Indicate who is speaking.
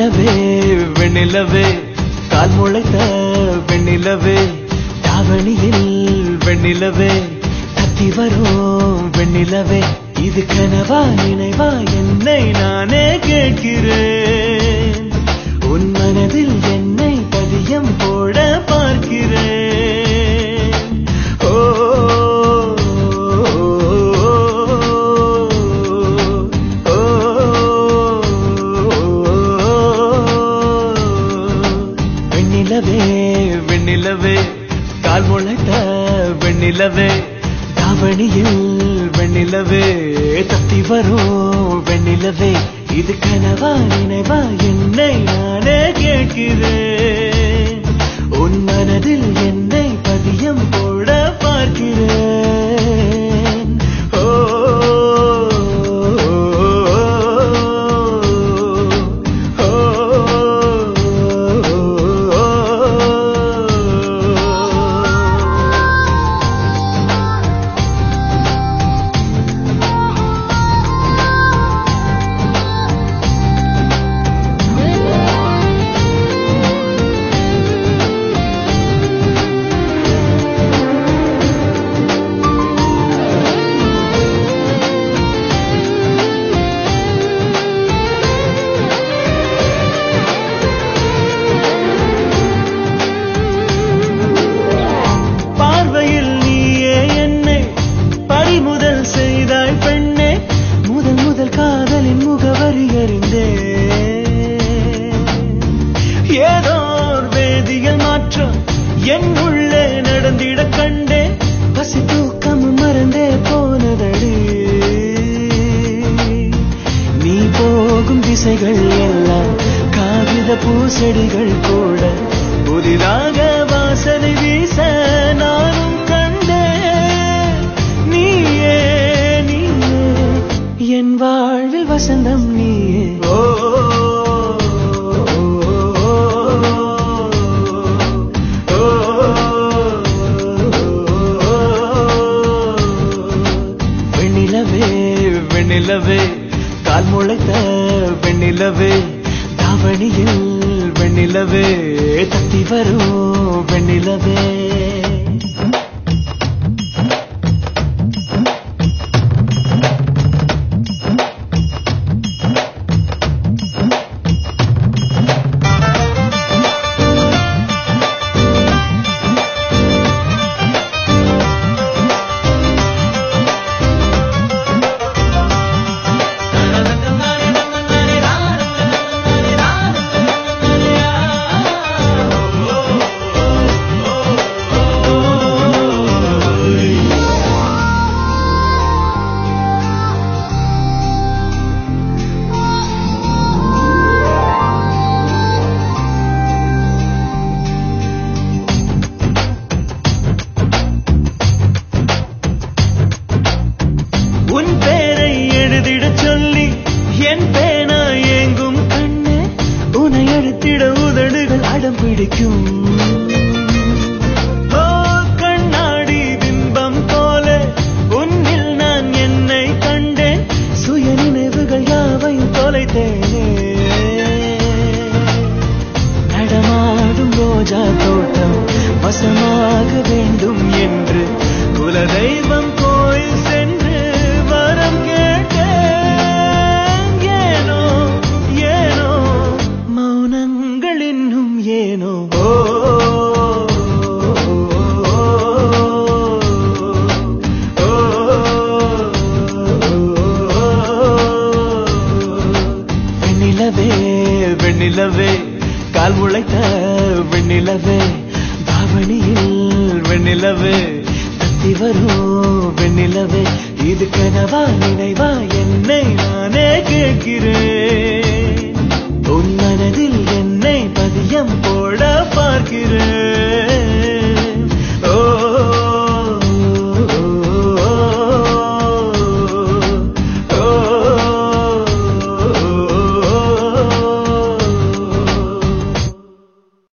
Speaker 1: வெண்ணிலவே வெண்ணிலவே கால் முளைத்த வெண்ணிலவே தாவணியில் வெண்ணிலவே தத்தி வரும் வெண்ணிலவே இது கனவா நினைவா என்னை நானே கேட்கிறேன் உன் மனதில் என்னை பதியம் போட பார்க்கிறேன் ஓ ஓ, வெண்ணிலவே வெண்ணிலவே கால் முளைத்த வெண்ணிலவே தாவணியில் வெண்ணிலவே தத்தி வரும் வெண்ணிலவே இது கனவா நினைவா என்னை நானே கேட்கிறேன் உன் மனதில் என்னை பதியம் போட பார்க்கிறேன் ஓ ஓ, பார்வையில் நீயே என்னை பறிமுதல் செய்தாய் பெண்ணே முதல் முதல் காதலின் முகவரி அறிந்தே ஏதோ ஒரு வேதியியல் மாற்றம் என் உள்ளே நடந்திட கண்டே பசி தூக்கம் மறந்தே போனதடி நீ போகும் திசைகள் எல்லாம் காகித பூசெடிகள் கூட புதிதாக வாசனை வீச நானும் கண்டேன் நீயே நீயே என் வாழ்வில் வசந்தம் நீயே ஓ வெண்ணிலவே வெண்ணிலவே கால் முளைத்த வெண்ணிலவே தாவணியில் வெண்ணிலவே தத்தி வரும் வெண்ணிலவே உன் பேரை எழுதிடச் சொல்லி என் பேனா ஏங்கும் கண்ணே உன்னை எழுத்திட உதடுகள் அடம் பிடிக்கும் ஓ கண்ணாடி பிம்பம் போல உன்னில் நான் என்னை கண்டேன் சுய நினைவுகள் யாவையும் தொலைத்தேனே நடமாடும் ரோஜா தோட்டம் வசமாக வேண்டும் என்று குலதெய்வம் கோயில் சென்று வரம் கேட்டேன் ஏனோ ஏனோ மௌனங்கள் இன்னும் ஏனோ ஓ ஓ, வெண்ணிலவே வெண்ணிலவே கால் முளைத்த வெண்ணிலவே தாவணியில் வெண்ணிலவே தத்தி வரும் வெண்ணிலவே இது கனவா நினைவா என்னை நானே கேட்கிறேன் உன் மனதில் என்னை பதியம் போட பார்க்கிறேன்